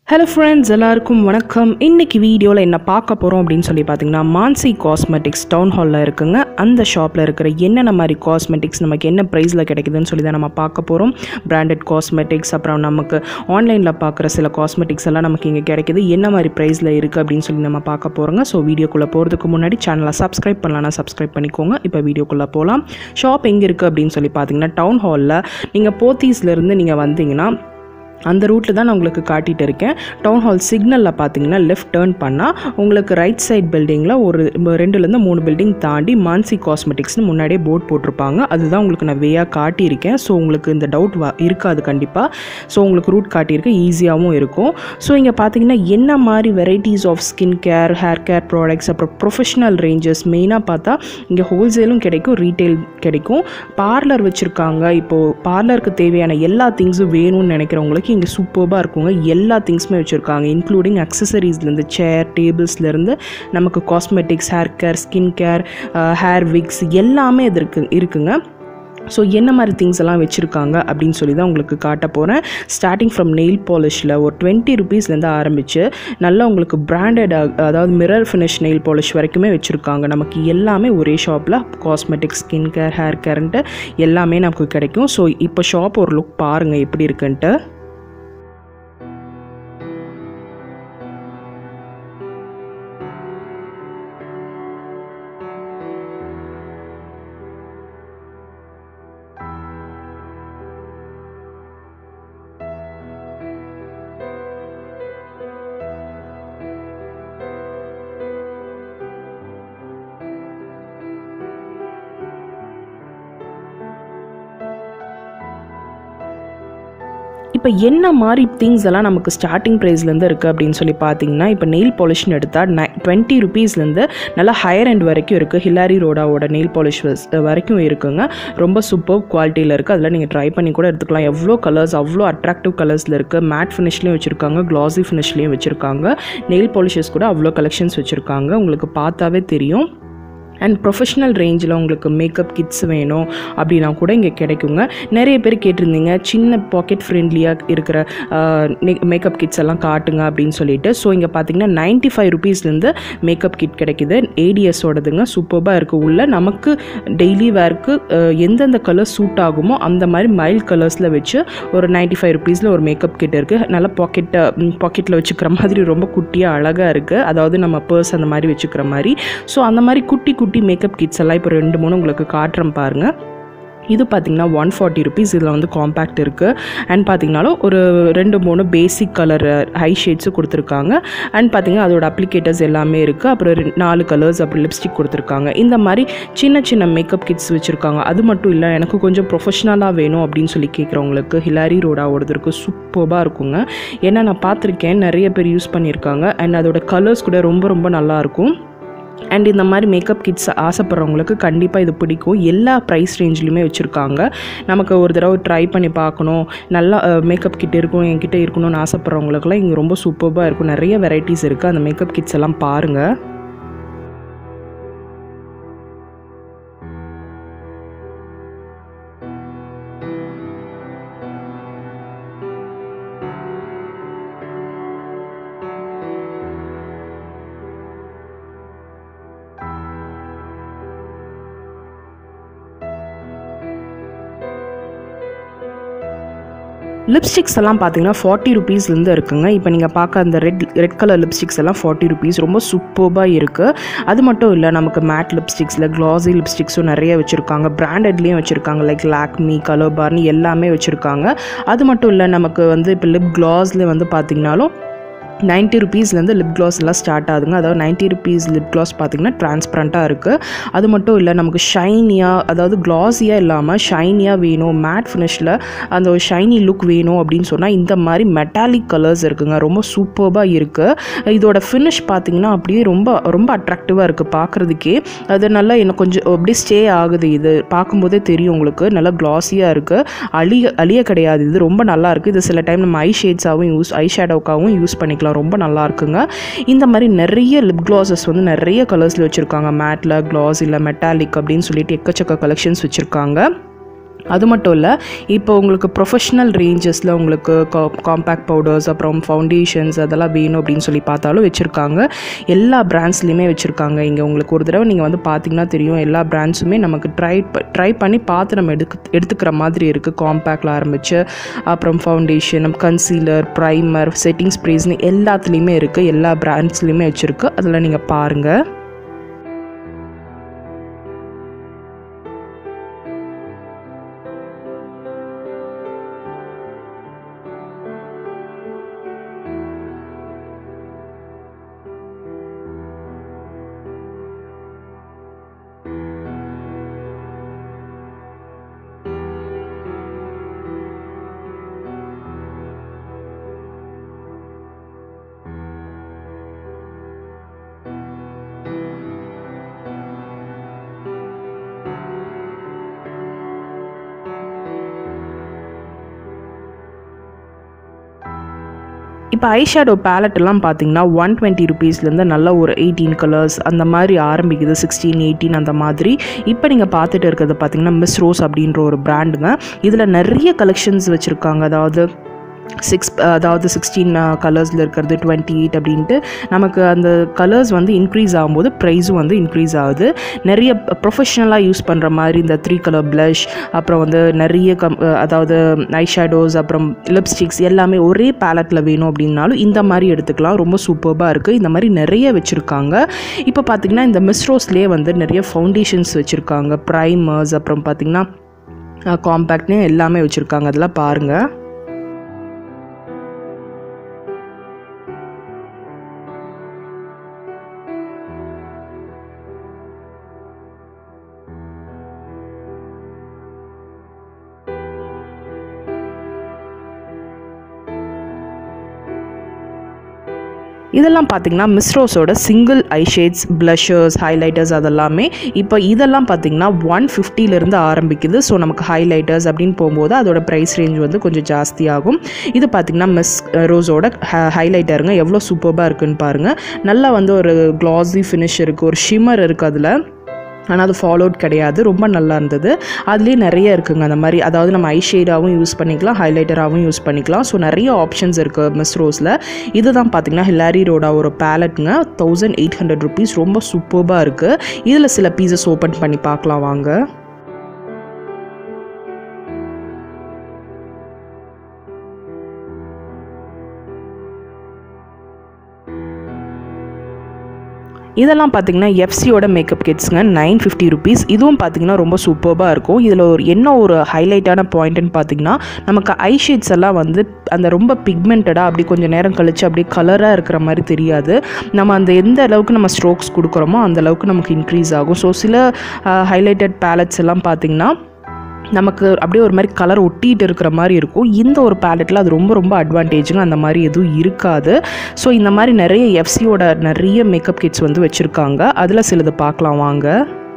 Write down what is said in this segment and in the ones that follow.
hello friends எல்லாருக்கும் வணக்கம் இன்னைக்கு வீடியோவில் என்ன பார்க்க போகிறோம் அப்படின்னு சொல்லி பார்த்தீங்கன்னா மான்சி காஸ்மெட்டிக்ஸ் டவுன் ஹாலில் இருக்குங்க அந்த ஷாப்பில் இருக்கிற என்னென்ன மாதிரி காஸ்மெட்டிக்ஸ் நமக்கு என்ன ப்ரைஸில் கிடைக்குதுன்னு சொல்லி தான் நம்ம பார்க்க போகிறோம் பிராண்டட் காஸ்மெட்டிக்ஸ் அப்புறம் நமக்கு ஆன்லைனில் பார்க்குற சில காஸ்மெட்டிக்ஸ் எல்லாம் நமக்கு இங்கே கிடைக்குது என்ன மாதிரி ப்ரைஸில் இருக்குது அப்படின்னு சொல்லி நம்ம பார்க்க போகிறோங்க ஸோ வீடியோக்குள்ளே போகிறதுக்கு முன்னாடி சேனலை சப்ஸ்கிரைப் பண்ணலாம்னா சப்ஸ்கிரைப் பண்ணிக்கோங்க இப்போ வீடியோக்குள்ளே போகலாம் ஷாப் எங்கே இருக்குது அப்படின்னு சொல்லி பார்த்தீங்கன்னா டவுன் ஹாலில் நீங்கள் போத்தீஸ்லேருந்து நீங்கள் வந்தீங்கன்னா அந்த ரூட்டில் தான் நான் உங்களுக்கு காட்டிகிட்டு இருக்கேன் டவுன் ஹால் சிக்னலில் பார்த்தீங்கன்னா லெஃப்ட் டேர்ன் பண்ணால் உங்களுக்கு ரைட் சைட் பில்டிங்கில் ஒரு ரெண்டுலேருந்து மூணு பில்டிங் தாண்டி மான்சி காஸ்மெட்டிக்ஸ்னு முன்னாடியே போர்ட் போட்டிருப்பாங்க அதுதான் உங்களுக்கு நான் வேயாக காட்டியிருக்கேன் ஸோ உங்களுக்கு இந்த டவுட் வ இருக்காது கண்டிப்பாக ஸோ உங்களுக்கு ரூட் காட்டியிருக்கேன் ஈஸியாகவும் இருக்கும் ஸோ இங்கே பார்த்தீங்கன்னா என்ன மாதிரி varieties of skin care hair care products அப்புறம் ப்ரொஃபஷனல் ரேஞ்சஸ் மெயினாக பார்த்தா இங்கே ஹோல்சேலும் கிடைக்கும் ரீட்டைல் கிடைக்கும் பார்லர் வச்சுருக்காங்க இப்போது பார்லருக்கு தேவையான எல்லா திங்ஸும் வேணும்னு நினைக்கிறவங்களுக்கு இங்கே சூப்பர்பாக இருக்குங்க எல்லா திங்ஸுமே வச்சுருக்காங்க இன்க்ளூடிங் அக்சசரிஸ்லேருந்து சேர் டேபிள்ஸ்லேருந்து நமக்கு cosmetics hair care skin care hair wigs எல்லாமே இது இருக்கு இருக்குங்க ஸோ என்ன மாதிரி திங்ஸ் எல்லாம் வச்சுருக்காங்க அப்படின்னு சொல்லி தான் உங்களுக்கு காட்ட போகிறேன் ஸ்டார்டிங் ஃப்ரம் நெயில் பாலிஷில் ஒரு டுவெண்ட்டி ருபீஸ்லேருந்து ஆரம்பித்து நல்லா உங்களுக்கு பிராண்டட் அதாவது மிரர் ஃபினிஷ் நெயில் பாலிஷ் வரைக்குமே வச்சுருக்காங்க நமக்கு எல்லாமே ஒரே ஷாப்பில் காஸ்மெட்டிக் ஸ்கின் கேர் ஹேர் கேர்ன்ட்டு எல்லாமே நமக்கு கிடைக்கும் ஸோ இப்போ ஷாப் ஒரு லுக் பாருங்கள் எப்படி இருக்குன்ட்டு இப்போ என்ன மாதிரி திங்ஸ் எல்லாம் நமக்கு ஸ்டார்டிங் ப்ரைஸ்லேருந்து இருக்குது அப்படின்னு சொல்லி பார்த்தீங்கன்னா இப்போ நெயில் பாலிஷ்னு எடுத்தால் நை டுவெண்ட்டி ருபீஸ்லேருந்து நல்லா ஹையர் எண்ட் வரைக்கும் இருக்குது ஹிலாரி ரோடாவோட நெயில் பாலிஷ் வரைக்கும் இருக்குங்க ரொம்ப சூப்பர் குவாலிட்டியில் இருக்குது அதில் நீங்கள் ட்ரை பண்ணி கூட எடுத்துக்கலாம் எவ்வளோ கலர்ஸ் அவ்வளோ அட்ராக்டிவ் கலர்ஸில் இருக்குது மேட் ஃபினிஷ்லேயும் வச்சுருக்காங்க க்ளாஸி ஃபினிஷ்லேயும் வச்சுருக்காங்க நெயில் பாலிஷஸ் கூட அவ்வளோ கலெக்ஷன்ஸ் வச்சுருக்காங்க உங்களுக்கு பார்த்தாவே தெரியும் அண்ட் ப்ரொஃபஷ்னல் ரேஞ்சில் உங்களுக்கு மேக்கப் கிட்ஸ் வேணும் அப்படின்னா கூட இங்கே கிடைக்குங்க நிறைய பேர் கேட்டிருந்தீங்க சின்ன பாக்கெட் ஃப்ரெண்ட்லியாக இருக்கிற மேக்கப் கிட்ஸ் எல்லாம் காட்டுங்க அப்படின்னு சொல்லிட்டு ஸோ இங்கே பார்த்தீங்கன்னா நைன்ட்டி ஃபைவ் ருபீஸ்லேருந்து மேக்கப் கிட் கிடைக்குது ஏடிஎஸோடதுங்க சூப்பராக இருக்குது உள்ள நமக்கு டெய்லி வேர்க்கு எந்தெந்த கலர் சூட் ஆகுமோ அந்த மாதிரி மைல்ட் கலர்ஸில் வச்சு ஒரு நைன்ட்டி ஃபைவ் ருபீஸில் ஒரு மேக்கப் கிட் இருக்குது நல்லா பாக்கெட்டை பாக்கெட்டில் வச்சுக்கிற மாதிரி ரொம்ப குட்டியாக அழகாக இருக்குது அதாவது நம்ம பர்ஸ் அந்த மாதிரி வச்சுக்கிற மாதிரி ஸோ அந்த மாதிரி குட்டி குட்டி மேக்கப் கிட்ஸ் எல்லாம் இப்போ ரெண்டு மூணு உங்களுக்கு காட்டுறேன் பாருங்கள் இது பார்த்திங்கன்னா ஒன் ஃபார்ட்டி ருபீஸ் இதில் வந்து காம்பேக்ட் இருக்குது அண்ட் பார்த்திங்கனாலும் ஒரு ரெண்டு மூணு பேசிக் கலர் ஹை ஷேட்ஸும் கொடுத்துருக்காங்க அண்ட் பார்த்திங்கன்னா அதோட அப்ளிகேட்டர்ஸ் எல்லாமே இருக்குது அப்புறம் நாலு கலர்ஸ் அப்புறம் லிப்ஸ்டிக் கொடுத்துருக்காங்க இந்த மாதிரி சின்ன சின்ன மேக்கப் கிட்ஸ் வச்சுருக்காங்க அது மட்டும் இல்லை எனக்கு கொஞ்சம் ப்ரொஃபஷ்னலாக வேணும் அப்படின்னு சொல்லி கேட்குறவங்களுக்கு ஹிலாரி ரோடாவோடது இருக்குது சூப்பராக இருக்குங்க ஏன்னா நான் பார்த்துருக்கேன் நிறைய பேர் யூஸ் பண்ணியிருக்காங்க அண்ட் அதோட கலர்ஸ் கூட ரொம்ப ரொம்ப நல்லாயிருக்கும் அண்ட் இந்த மாதிரி மேக்கப் கிட்ஸ் ஆசைப்பட்றவங்களுக்கு கண்டிப்பாக இது பிடிக்கும் எல்லா ப்ரைஸ் ரேஞ்ச்லையுமே வச்சுருக்காங்க நமக்கு ஒரு தடவை ட்ரை பண்ணி பார்க்கணும் நல்லா மேக்கப் கிட் இருக்கும் என்கிட்ட இருக்கணும்னு ஆசைப்பட்றவங்களுக்குலாம் இங்கே ரொம்ப சூப்பராக இருக்கும் நிறைய வெரைட்டிஸ் இருக்குது அந்த மேக்கப் கிட்ஸ் எல்லாம் பாருங்கள் லிப்ஸ்டிக்ஸ் எல்லாம் பார்த்தீங்கன்னா ஃபார்ட்டி ருபீஸ்லேருந்து இருக்குங்க இப்போ நீங்கள் பார்க்க அந்த ரெட் ரெட் கலர் லிப்ஸ்டிக்ஸ் எல்லாம் ஃபார்ட்டி ருபீஸ் ரொம்ப சூப்பர்பாக இருக்குது அது மட்டும் இல்லை நமக்கு மேட் லிப்ஸ்டிக்ஸில் க்ளாஸி லிப்ஸ்டிக்ஸும் நிறைய வச்சுருக்காங்க பிராண்டட்லேயும் வச்சுருக்காங்க லைக் லாக்மி கலர் பார்னி எல்லாமே வச்சுருக்காங்க அது மட்டும் இல்லை நமக்கு வந்து இப்போ லிப் க்ளாஸில் வந்து பார்த்திங்கனாலும் நைன்ட்டி ருபீஸ்லேருந்து லிப் க்ளாஸ் எல்லாம் ஸ்டார்ட் ஆகுதுங்க அதாவது நைன்ட்டி ருபீஸ் லிப் க்ளாஸ் பார்த்திங்கன்னா டிரான்ஸ்பரண்ட்டாக இருக்குது அது மட்டும் இல்லை நமக்கு ஷைனியாக அதாவது க்ளாஸியாக இல்லாமல் ஷைனியாக வேணும் மேட் ஃபினிஷில் அந்த ஒரு ஷைனி லுக் வேணும் அப்படின்னு சொன்னால் இந்த மாதிரி மெட்டாலிக் கலர்ஸ் இருக்குங்க ரொம்ப சூப்பர்பாக இருக்குது இதோட ஃபினிஷ் பார்த்திங்கன்னா அப்படியே ரொம்ப ரொம்ப அட்ராக்டிவாக இருக்குது பார்க்குறதுக்கே அது நல்லா எனக்கு கொஞ்சம் அப்படியே ஸ்டே ஆகுது இது பார்க்கும்போதே தெரியும் உங்களுக்கு நல்லா க்ளாஸியாக இருக்குது அழிய அழிய கிடையாது இது ரொம்ப நல்லா இருக்குது இது சில டைம் நம்ம ஐ ஷேட்ஸாகவும் யூஸ் ஐ ஷேடோக்காகவும் யூஸ் பண்ணிக்கலாம் ரொம்ப நல்லா இருக்குங்க இந்த மாதிரி நிறைய லிப் க்ளாஸஸ் வந்து நிறைய கலர்ஸில் வச்சுருக்காங்க மேட்டில் க்ளாஸ் இல்லை மெட்டாலிக் அப்படின்னு சொல்லிட்டு எக்கச்சக்க கலெக்ஷன்ஸ் வச்சுருக்காங்க அது மட்டும் இல்லை இப்போ உங்களுக்கு ப்ரொஃபஷ்னல் ரேஞ்சஸில் உங்களுக்கு காம்பேக்ட் பவுடர்ஸ் அப்புறம் ஃபவுண்டேஷன்ஸ் அதெல்லாம் வேணும் அப்படின்னு சொல்லி பார்த்தாலும் வச்சுருக்காங்க எல்லா பிராண்ட்ஸ்லையுமே வச்சுருக்காங்க இங்கே உங்களுக்கு ஒரு தடவை நீங்கள் வந்து பார்த்தீங்கன்னா தெரியும் எல்லா பிராண்ட்ஸுமே நமக்கு ட்ரை ட்ரை பண்ணி பார்த்து நம்ம எடுக்க எடுத்துக்கிற மாதிரி இருக்குது காம்பேக்டில் ஆரம்பித்து அப்புறம் ஃபவுண்டேஷன் கன்சீலர் ப்ரைமர் செட்டிங் ஸ்ப்ரேஸ்னு எல்லாத்துலேயுமே இருக்குது எல்லா பிராண்ட்ஸ்லேயுமே வச்சுருக்கு அதில் நீங்கள் பாருங்கள் இப்போ ஐஷேடோ பேலட்லாம் பார்த்தீங்கன்னா ஒன் டுவெண்ட்டி ருபீஸ்லேருந்து நல்ல ஒரு எயிட்டீன் கலர்ஸ் அந்த மாதிரி ஆரம்பிக்குது சிக்ஸ்டீன் எயிட்டீன் அந்த மாதிரி இப்போ நீங்கள் பார்த்துட்டு இருக்கிறது பார்த்தீங்கன்னா மிஸ் ரோஸ் அப்படின்ற ஒரு பிராண்டுங்க இதில் நிறைய கலெக்ஷன்ஸ் வச்சுருக்காங்க அதாவது சிக்ஸ் அதாவது சிக்ஸ்டீன் கலர்ஸில் இருக்கிறது டுவெண்ட்டி எயிட் அப்படின்ட்டு நமக்கு அந்த கலர்ஸ் வந்து இன்க்ரீஸ் ஆகும்போது ப்ரைஸும் வந்து இன்க்ரீஸ் ஆகுது நிறைய ப்ரொஃபஷ்னலாக யூஸ் பண்ணுற மாதிரி இந்த த்ரீ கலர் ப்ளஷ் அப்புறம் வந்து நிறைய கம் அதாவது ஐ ஷேடோஸ் அப்புறம் லிப்ஸ்டிக்ஸ் எல்லாமே ஒரே பேலட்டில் வேணும் அப்படின்னாலும் இந்த மாதிரி எடுத்துக்கலாம் ரொம்ப சூப்பர்பாக இருக்குது இந்த மாதிரி நிறைய வச்சுருக்காங்க இப்போ பார்த்திங்கன்னா இந்த மிஸ்ரோஸ்லேயே வந்து நிறைய ஃபவுண்டேஷன்ஸ் வச்சுருக்காங்க ப்ரைமர்ஸ் அப்புறம் பார்த்திங்கன்னா காம்பேக்ட்னு எல்லாமே வச்சுருக்காங்க அதெல்லாம் பாருங்கள் இதெல்லாம் பார்த்தீங்கன்னா மிஸ்ரோஸோட சிங்கிள் ஐஷேட்ஸ் ப்ளஷர்ஸ் ஹைலைட்டர்ஸ் அதெல்லாமே இப்போ இதெல்லாம் பார்த்தீங்கன்னா ஒன் ஃபிஃப்டிலேருந்து ஆரம்பிக்குது ஸோ நமக்கு ஹைலைட்டர்ஸ் அப்படின்னு போகும்போது அதோட ப்ரைஸ் ரேஞ்ச் வந்து கொஞ்சம் ஜாஸ்தியாகும் இது பார்த்தீங்கன்னா மிஸ் ரோஸோட ஹைலைட்டருங்க எவ்வளோ சூப்பராக இருக்குன்னு பாருங்கள் நல்லா வந்து ஒரு க்ளாஸி ஃபினிஷ் இருக்குது ஒரு ஷிம்மர் இருக்குது அதில் ஆனால் அது ஃபாலோட் கிடையாது ரொம்ப நல்லா இருந்தது அதுலேயே நிறைய இருக்குங்க அந்த மாதிரி அதாவது நம்ம ஐ ஷேடாகவும் யூஸ் பண்ணிக்கலாம் ஹைலைட்டராகவும் யூஸ் பண்ணிக்கலாம் ஸோ நிறைய ஆப்ஷன்ஸ் இருக்குது மிஸ் ரோஸில் இதுதான் பார்த்தீங்கன்னா ஹிலாரி ரோடா ஒரு பேலட்டுங்க தௌசண்ட் எயிட் ஹண்ட்ரட் ருபீஸ் ரொம்ப சூப்பர்பாக இருக்குது இதில் சில பீசஸ் ஓப்பன் பண்ணி பார்க்கலாம் வாங்க இதெல்லாம் பார்த்தீங்கன்னா எஃப்சியோட மேக்கப் கிட்ஸுங்க நைன் ஃபிஃப்டி ருபீஸ் இதுவும் பார்த்தீங்கன்னா ரொம்ப சூப்பர்பாக இருக்கும் இதில் ஒரு என்ன ஒரு ஹைலைட்டான பாயிண்ட்னு பார்த்தீங்கன்னா நமக்கு ஐ ஷேட்ஸ் எல்லாம் வந்து அந்த ரொம்ப பிக்மெண்டடாக அப்படி கொஞ்சம் நேரம் கழிச்சு அப்படியே கலராக இருக்கிற மாதிரி தெரியாது நம்ம அந்த எந்த அளவுக்கு நம்ம ஸ்ட்ரோக்ஸ் கொடுக்குறோமோ அந்த அளவுக்கு நமக்கு இன்க்ரீஸ் ஆகும் ஸோ சில ஹைலைட்டட் பேலட்ஸ் எல்லாம் பார்த்தீங்கன்னா நமக்கு அப்படியே ஒரு மாதிரி கலர் ஒட்டிகிட்டு இருக்கிற மாதிரி இருக்கும் இந்த ஒரு பேலட்டில் அது ரொம்ப ரொம்ப அட்வான்டேஜுங்க அந்த மாதிரி எதுவும் இருக்காது ஸோ இந்த மாதிரி நிறைய எஃப்சியோட நிறைய மேக்கப் கிட்ஸ் வந்து வச்சுருக்காங்க அதில் சிலது பார்க்கலாம் வாங்க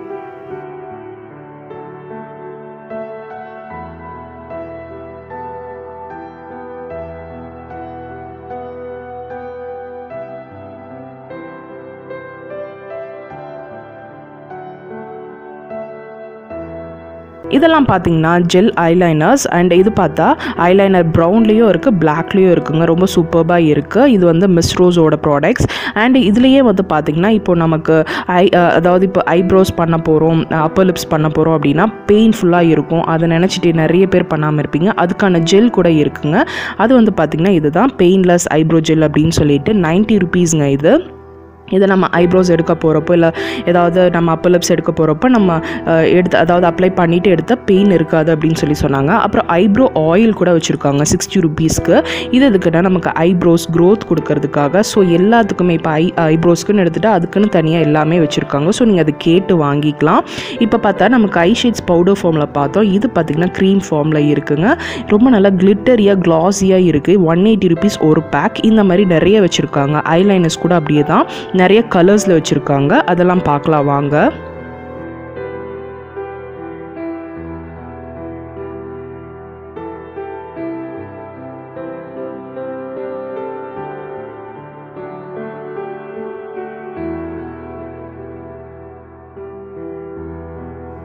இதெல்லாம் பார்த்தீங்கன்னா ஜெல் ஐலைனர்ஸ் அண்ட் இது பார்த்தா ஐலைனர் ப்ரௌன்லேயும் இருக்குது பிளாக்லேயும் இருக்குங்க ரொம்ப சூப்பர்பாக இருக்குது இது வந்து மிஸ் ரோஸோட ப்ராடக்ட்ஸ் அண்ட் இதுலேயே வந்து பார்த்திங்கன்னா இப்போ நமக்கு ஐ அதாவது இப்போ ஐப்ரோஸ் பண்ண போகிறோம் அப்பர் லிப்ஸ் பண்ண போகிறோம் அப்படின்னா பெயின்ஃபுல்லாக இருக்கும் அதை நினச்சிட்டு நிறைய பேர் பண்ணாமல் இருப்பீங்க அதுக்கான ஜெல் கூட இருக்குங்க அது வந்து பார்த்திங்கன்னா இதுதான் பெயின்லெஸ் ஐப்ரோ ஜெல் அப்படின்னு சொல்லிட்டு நைன்ட்டி ருபீஸுங்க இது இதை நம்ம ஐப்ரோஸ் எடுக்க போகிறப்போ இல்லை ஏதாவது நம்ம அப்பர் லிப்ஸ் எடுக்க போகிறப்போ நம்ம அஹ், எடுத்து அதாவது அப்ளை பண்ணிவிட்டு எடுத்த பெயின் இருக்காது அப்படின்னு சொல்லி சொன்னாங்க அப்புறம் ஐப்ரோ ஆயில் கூட வச்சுருக்காங்க சிக்ஸ்டி ருபீஸ்க்கு இது எதுக்குன்னா நமக்கு ஐப்ரோஸ் க்ரோத் கொடுக்கறதுக்காக ஸோ எல்லாத்துக்குமே இப்போ ஐ ஐப்ரோஸ்க்குன்னு எடுத்துகிட்டு அதுக்குன்னு தனியாக எல்லாமே வச்சுருக்காங்க ஸோ நீங்கள் அதை கேட்டு வாங்கிக்கலாம் இப்போ பார்த்தா நமக்கு ஐ ஷேட்ஸ் பவுடர் ஃபார்மில் பார்த்தோம் இது பார்த்திங்கன்னா க்ரீம் ஃபார்மில் இருக்குங்க ரொம்ப நல்லா கிளிட்டரியாக க்ளாஸியாக இருக்குது ஒன் எயிட்டி ருபீஸ் ஒரு பேக் இந்த மாதிரி நிறைய வச்சுருக்காங்க ஐலைனர்ஸ் கூட அப்படியே தான் நிறைய கலர்ஸில் வச்சுருக்காங்க அதெல்லாம் பார்க்கலாம் வாங்க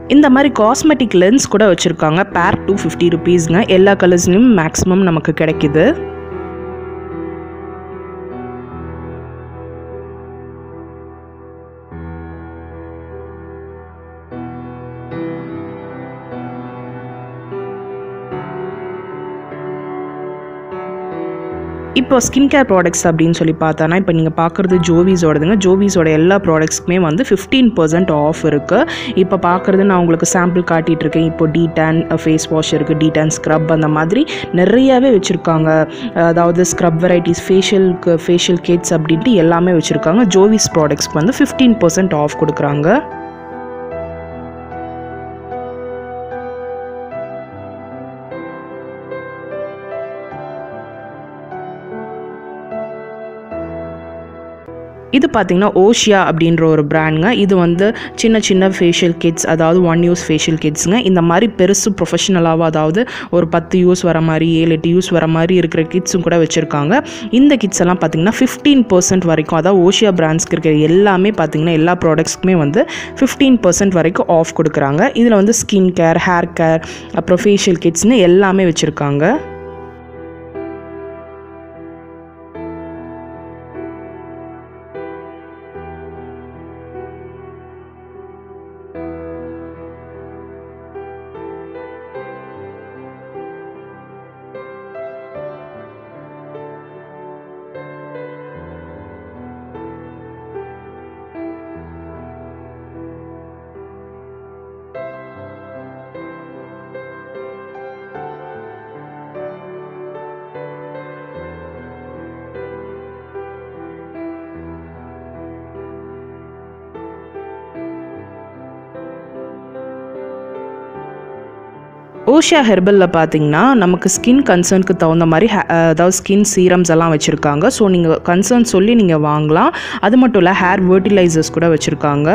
இந்த மாதிரி காஸ்மெட்டிக் லென்ஸ் கூட வச்சுருக்காங்க பேர் டூ ஃபிஃப்டி ருபீஸ்ங்க எல்லா கலர்ஸ்லையும் மேக்ஸிமம் நமக்கு கிடைக்குது இப்போ ஸ்கின் கேர் ப்ராடக்ட்ஸ் அப்படின்னு சொல்லி பார்த்தோன்னா இப்போ நீங்கள் பார்க்குறது ஜோவிஸோடதுங்க ஜோவிஸோட எல்லா ப்ராடக்ட்ஸ்க்குமே வந்து ஃபிஃப்டீன் பர்சன்ட் ஆஃப் இருக்குது இப்போ பார்க்குறது நான் உங்களுக்கு சாம்பிள் காட்டிகிட்டு இருக்கேன் இப்போ டி டேன் ஃபேஸ் வாஷ் இருக்குது டி டேன் ஸ்க்ரப் அந்த மாதிரி நிறையாவே வச்சுருக்காங்க அதாவது ஸ்க்ரப் வெரைட்டிஸ் ஃபேஷியலுக்கு ஃபேஷியல் கிட்ஸ் அப்படின்ட்டு எல்லாமே வச்சுருக்காங்க ஜோவிஸ் ப்ராடக்ட்ஸ்க்கு வந்து ஃபிஃப்டீன் பர்சன்ட் ஆஃப் கொடுக்குறாங்க இது பார்த்திங்கன்னா ஓஷியா அப்படின்ற ஒரு பிராண்டுங்க இது வந்து சின்ன சின்ன ஃபேஷியல் கிட்ஸ் அதாவது ஒன் யூஸ் ஃபேஷியல் கிட்ஸுங்க இந்த மாதிரி பெருசு ப்ரொஃபஷனலாகவும் அதாவது ஒரு பத்து யூஸ் வர மாதிரி ஏழு எட்டு யூஸ் வர மாதிரி இருக்கிற கிட்ஸும் கூட வச்சுருக்காங்க இந்த கிட்ஸ் எல்லாம் பார்த்திங்கன்னா ஃபிஃப்டீன் பர்சன்ட் வரைக்கும் அதாவது ஓஷியா பிராண்ட்ஸ்க்கு இருக்கிற எல்லாமே பார்த்திங்கன்னா எல்லா ப்ராடக்ட்ஸ்க்குமே வந்து ஃபிஃப்டீன் பர்சன்ட் வரைக்கும் ஆஃப் கொடுக்குறாங்க இதில் வந்து ஸ்கின் கேர் ஹேர் கேர் அப்புறம் ஃபேஷியல் கிட்ஸ்னு எல்லாமே வச்சுருக்காங்க ஓஷியா ஹெர்பலில் பார்த்தீங்கன்னா நமக்கு ஸ்கின் கன்சர்னுக்கு தகுந்த மாதிரி ஹே- அதாவது ஸ்கின் சீரம்ஸ் எல்லாம் வச்சுருக்காங்க ஸோ நீங்கள் கன்சர்ன் சொல்லி நீங்கள் வாங்கலாம் அது மட்டும் இல்லை ஹேர் ஃபர்டிலைசர்ஸ் கூட வச்சுருக்காங்க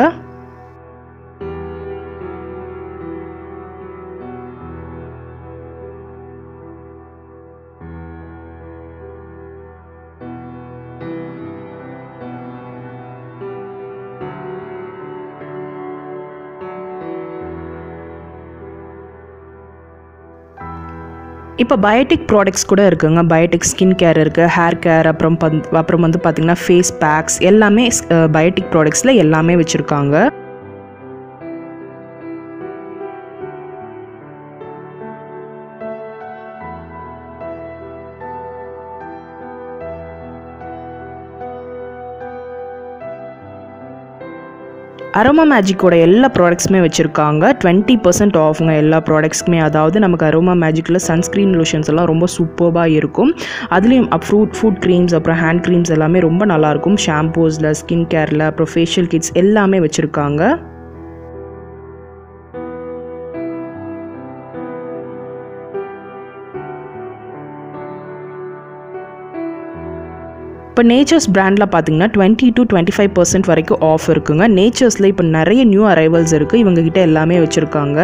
இப்போ பயோட்டிக் ப்ராடக்ட்ஸ் கூட இருக்குங்க பயோட்டிக் ஸ்கின் கேர் இருக்குது ஹேர் கேர் அப்புறம் பந் அப்புறம் வந்து பார்த்திங்கன்னா ஃபேஸ் பேக்ஸ் எல்லாமே பயோட்டிக் ப்ராடக்ட்ஸில் எல்லாமே வச்சுருக்காங்க அரோமா மேஜிக்கோட எல்லா ப்ராடக்ட்ஸுமே வச்சுருக்காங்க டுவெண்ட்டி பர்சன்ட் ஆஃப்ங்க எல்லா ப்ராடக்ட்ஸ்க்குமே அதாவது நமக்கு அரோமா மேஜிக்கில் சன்ஸ்க்ரீன் லோஷன்ஸ் எல்லாம் ரொம்ப சூப்பராக இருக்கும் அதுலேயும் ஃப்ரூட் ஃபுட் க்ரீம்ஸ் அப்புறம் ஹேண்ட் க்ரீம்ஸ் எல்லாமே ரொம்ப நல்லாயிருக்கும் ஷாம்பூஸில் ஸ்கின் கேரில் அப்புறம் ஃபேஷியல் கிட்ஸ் எல்லாமே வச்சுருக்காங்க இப்போ நேச்சர்ஸ் பிராண்டில் பார்த்தீங்கன்னா twenty to twenty five percent வரைக்கும் ஆஃப் இருக்குங்க நேச்சர்ஸில் இப்போ நிறைய நியூ அரைவல்ஸ் இருக்குது இவங்ககிட்ட எல்லாமே வச்சுருக்காங்க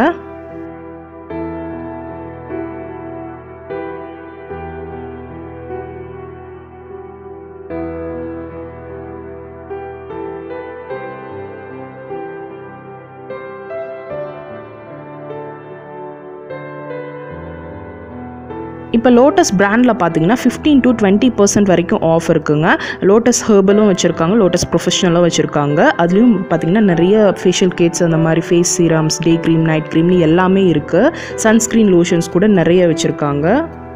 இப்போ லோட்டஸ் பிராண்டில் பார்த்தீங்கன்னா ஃபிஃப்டீன் டு டுவெண்ட்டி பர்சன்ட் வரைக்கும் ஆஃப் இருக்குங்க லோட்டஸ் ஹெர்பலும் வச்சுருக்காங்க லோட்டஸ் ப்ரொஃபஷனலும் வச்சுருக்காங்க அதுலேயும் பார்த்தீங்கன்னா நிறைய ஃபேஷியல் கிட்ஸ் அந்த மாதிரி face serums day cream night க்ரீம்னு எல்லாமே இருக்குது சன்ஸ்க்ரீன் லோஷன்ஸ் கூட நிறைய வச்சுருக்காங்க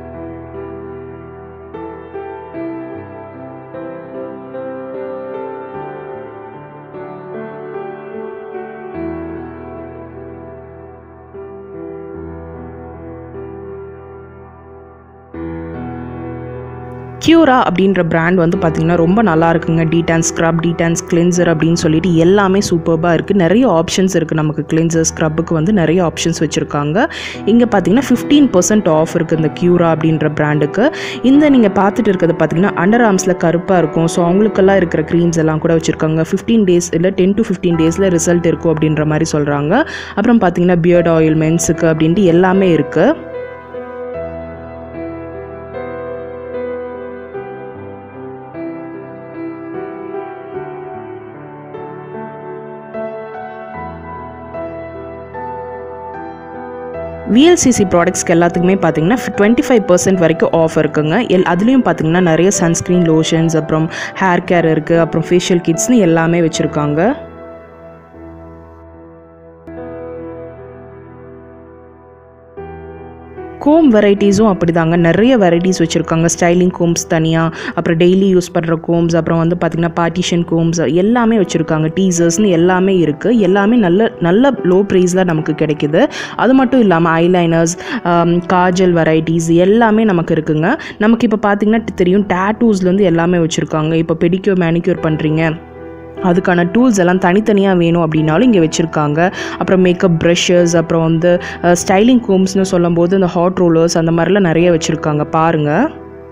கியூரா அப்படின்ற பிராண்ட் வந்து பார்த்திங்கன்னா ரொம்ப நல்லா இருக்குங்க டீடான் ஸ்க்ரப் டீடான் கிளென்சர் அப்படின்னு சொல்லிட்டு எல்லாமே சூப்பர்பாக இருக்குது நிறைய ஆப்ஷன்ஸ் இருக்குது நமக்கு கிளென்சர் ஸ்க்ரப்புக்கு வந்து நிறைய ஆப்ஷன்ஸ் வச்சுருக்காங்க இங்கே பார்த்தீங்கன்னா ஃபிஃப்டீன் பர்சன்ட் ஆஃப் இருக்குது இந்த கியூரா அப்படின்ற பிராண்டுக்கு இந்த நீங்கள் பார்த்துட்டு இருக்கிறது பார்த்தீங்கன்னா அண்டர் ஆர்ம்ஸில் கருப்பாக இருக்கும் ஸோ அவங்களுக்கெல்லாம் இருக்கிற க்ரீம்ஸ் எல்லாம் கூட வச்சுருக்காங்க ஃபிஃப்டீன் டேஸ் இல்லை டென் டு ஃபிஃப்டீன் டேஸில் ரிசல்ட் இருக்கும் அப்படின்ற மாதிரி சொல்கிறாங்க அப்புறம் பார்த்தீங்கன்னா பியர்ட் ஆயில் மென்ஸுக்கு அப்படின்ட்டு எல்லாமே இருக்குது விஎல்சிசி ப்ராடக்ட்ஸ்க்கு எல்லாத்துக்குமே பார்த்தீங்கன்னா டுவெண்ட்டி ஃபைவ் பர்சன்ட் வரைக்கும் ஆஃப் இருக்குங்க எல் அதுலேயும் பார்த்தீங்கன்னா நிறைய சன்ஸ்க்ரீன் லோஷன்ஸ் அப்புறம் ஹேர் கேர் இருக்குது அப்புறம் ஃபேஷியல் கிட்ஸ்னு எல்லாமே வச்சுருக்காங்க கோம் வெரைட்டிஸும் அப்படி தாங்க நிறைய வெரைட்டிஸ் வச்சுருக்காங்க ஸ்டைலிங் கோம்ஸ் தனியாக அப்புறம் டெய்லி யூஸ் பண்ணுற கோம்ஸ் அப்புறம் வந்து பார்த்திங்கன்னா பார்ட்டிஷன் கோம்ஸ் எல்லாமே வச்சுருக்காங்க டீசர்ஸ்னு எல்லாமே இருக்குது எல்லாமே நல்ல நல்ல லோ ப்ரைஸில் நமக்கு கிடைக்குது அது மட்டும் இல்லாமல் ஐலைனர்ஸ் காஜல் வெரைட்டிஸ் எல்லாமே நமக்கு இருக்குங்க நமக்கு இப்போ பார்த்திங்கன்னா தெரியும் டேட்டூஸ்லேருந்து எல்லாமே வச்சுருக்காங்க இப்போ பெடிக்யூர் மேனிக்யூர் பண்ணுறீங்க அதுக்கான டூல்ஸ் எல்லாம் தனித்தனியாக வேணும் அப்படின்னாலும் இங்கே வச்சுருக்காங்க அப்புறம் மேக்கப் ப்ரஷஸ் அப்புறம் வந்து ஸ்டைலிங் கோம்ஸ்னு சொல்லும்போது இந்த ஹாட் ரோலர்ஸ் அந்த மாதிரிலாம் நிறைய வச்சுருக்காங்க பாருங்கள்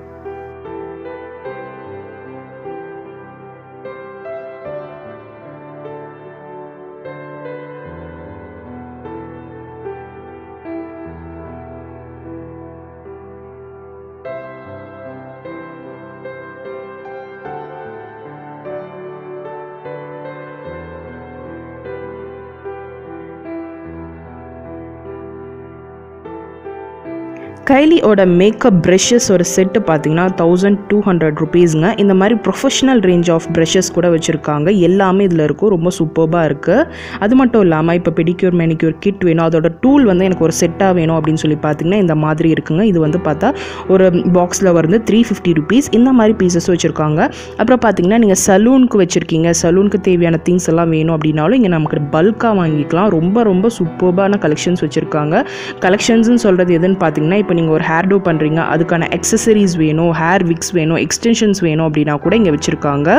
கைலியோட மேக்கப் ப்ரெஷ்ஷஸ் ஒரு செட்டு பார்த்தீங்கன்னா தௌசண்ட் டூ ஹண்ட்ரட் ருபீஸுங்க இந்த மாதிரி ப்ரொஃபஷனல் ரேஞ்ச் ஆஃப் ப்ரெஷ்ஷஸ் கூட வச்சுருக்காங்க எல்லாமே இதில் இருக்கும் ரொம்ப சூப்பர்பாக இருக்குது அது மட்டும் இல்லாமல் இப்போ பெடிக்யூர் மெனிக்யூர் கிட் வேணும் அதோட டூல் வந்து எனக்கு ஒரு செட்டாக வேணும் அப்படின்னு சொல்லி பார்த்தீங்கன்னா இந்த மாதிரி இருக்குங்க இது வந்து பார்த்தா ஒரு பாக்ஸில் வந்து த்ரீ ஃபிஃப்டி ருபீஸ் இந்த மாதிரி பீசஸ் வச்சுருக்காங்க அப்புறம் பார்த்தீங்கன்னா நீங்கள் சலூனுக்கு வச்சுருக்கீங்க சலூனுக்கு தேவையான திங்ஸ் எல்லாம் வேணும் அப்படின்னாலும் இங்கே நமக்கு பல்காக வாங்கிக்கலாம் ரொம்ப ரொம்ப சூப்பர்பான கலெக்ஷன்ஸ் வச்சுருக்காங்க கலெக்ஷன்ஸ்னு சொல்கிறது எதுன்னு பார்த்தீங்கன்னா இப்போ நீங்கள் ஒரு ஹேர் டோ பண்ணுறீங்க அதுக்கான எக்ஸசரிஸ் வேணும் ஹேர் விக்ஸ் வேணும் எக்ஸ்டென்ஷன்ஸ் வேணும் அப்படின்னா கூட இங்கே வச்சுருக்காங்க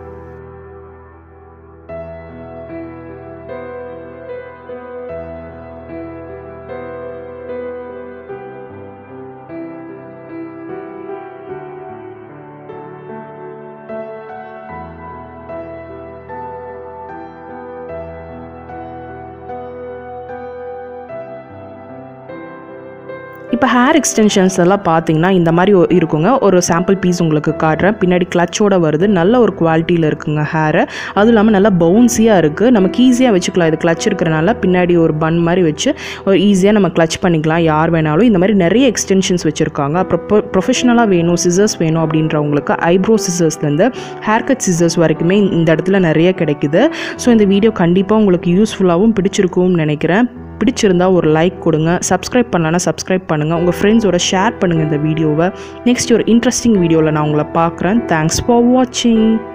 இப்போ ஹேர் எக்ஸ்டென்ஷன்ஸ் எல்லாம் பார்த்தீங்கன்னா இந்த மாதிரி ஒ- இருக்குங்க ஒரு சாம்பிள் பீஸ் உங்களுக்கு காட்டுறேன் பின்னாடி கிளச்சோட வருது நல்ல ஒரு குவாலிட்டியில் இருக்குங்க ஹேரு அதுவும் இல்லாமல் நல்லா பவுன்ஸியாக இருக்குது நமக்கு ஈஸியாக வச்சுக்கலாம் இது கிளச் இருக்கிறனால பின்னாடி ஒரு பன் மாதிரி வச்சு ஒரு ஈஸியாக நம்ம கிளச் பண்ணிக்கலாம் யார் வேணாலும் இந்த மாதிரி நிறைய எக்ஸ்டென்ஷன்ஸ் வச்சுருக்காங்க அப்புறம் ப்ரொஃபஷனலாக வேணும் சிசர்ஸ் வேணும் அப்படின்றவங்களுக்கு ஐப்ரோ சிசர்ஸ்லேருந்து ஹேர் கட் சிசர்ஸ் வரைக்குமே இந்த இடத்துல நிறைய கிடைக்குது ஸோ இந்த வீடியோ கண்டிப்பாக உங்களுக்கு யூஸ்ஃபுல்லாகவும் பிடிச்சிருக்கும்னு நினைக்கிறேன் பிடிச்சிருந்தா ஒரு லைக் கொடுங்க சப்ஸ்கிரைப் பண்ணலன்னா சப்ஸ்கிரைப் பண்ணுங்கள் உங்கள் ஃப்ரெண்ட்ஸோட ஷேர் பண்ணுங்கள் இந்த வீடியோவை நெக்ஸ்ட் ஒரு இன்ட்ரெஸ்டிங் வீடியோவில் நான் உங்களை பார்க்குறேன் தேங்க்ஸ் ஃபார் வாட்சிங்